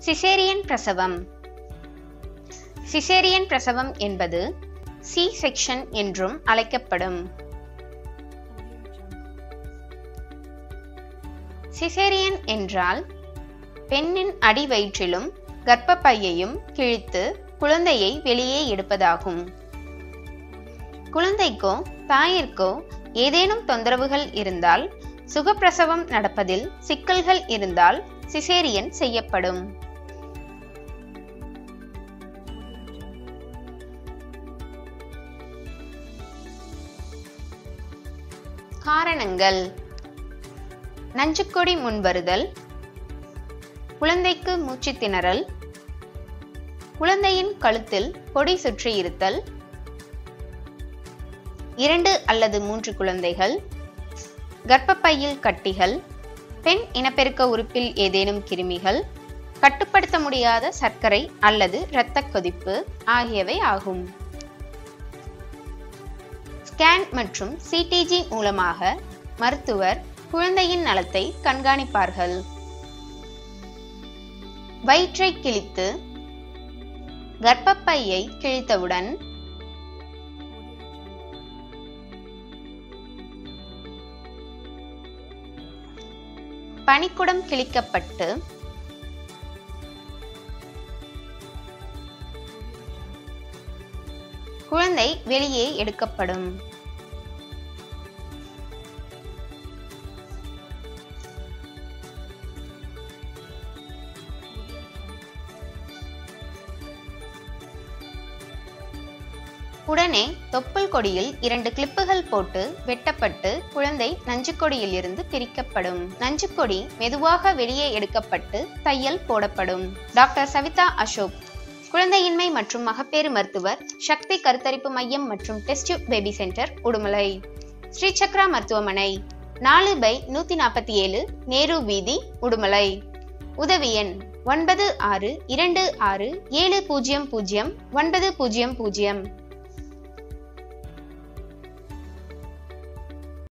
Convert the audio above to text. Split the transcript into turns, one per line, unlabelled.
caesarean பிரசவம் caesarean பிரசவம் என்பது சி செக்ஷன் என்றும் அழைக்கப்படும் சிசேரியன் என்றால் பெண்ணின் அடி வயிற்றிலும் கர்ப்பப்பையையும் கிழித்து குழந்தையை வெளியே எடுப்பதாகும் குழந்தைக்கோ தாயிற்கோ ஏதேனும் தொந்தரவுகள் இருந்தால் சுகப்பிரசவம் நடப்பதில் சிக்கல்கள் இருந்தால் சிசேரியன் செய்யப்படும் காரணங்கள் நஞ்சுக்கொடி முன்வருதல் குழந்தைக்கு மூச்சு திணறல் குழந்தையின் கழுத்தில் கொடி சுற்றி இருத்தல் இரண்டு அல்லது மூன்று குழந்தைகள் கர்ப்பப்பையில் கட்டிகள் பெண் இனப்பெருக்க உறுப்பில் ஏதேனும் கிருமிகள் கட்டுப்படுத்த முடியாத சர்க்கரை அல்லது இரத்த கொதிப்பு ஆகியவை ஆகும் ஸ்கேன் மற்றும் சிடிஜி மூலமாக மருத்துவர் குழந்தையின் நலத்தை கண்காணிப்பார்கள் வயிற்றை கிழித்து கர்ப்பப்பையை கிழித்தவுடன் பனிக்குடம் கிழிக்கப்பட்டு குழந்தை வெளியே எடுக்கப்படும் உடனே தொப்புள் கொடியில் இரண்டு கிளிப்புகள் போட்டு வெட்டப்பட்டு குழந்தை நஞ்சுக்கொடியில் இருந்து பிரிக்கப்படும் நஞ்சுக்கொடி மெதுவாக வெளியே எடுக்கப்பட்டு தையல் போடப்படும் டாக்டர் சவிதா அசோக் குழந்தையின்மை மற்றும் மகப்பேறு மருத்துவர் சக்தி கருத்தரிப்பு மையம் மற்றும் test baby centre Udumalai Sri Chakra மருத்துவமனை நாலு பை நூத்தி நாற்பத்தி ஏழு நேரு வீதி உடுமலை உதவி எண் ஒன்பது ஆறு இரண்டு ஆறு ஏழு பூஜ்ஜியம் பூஜ்ஜியம் ஒன்பது பூஜ்ஜியம் பூஜ்ஜியம்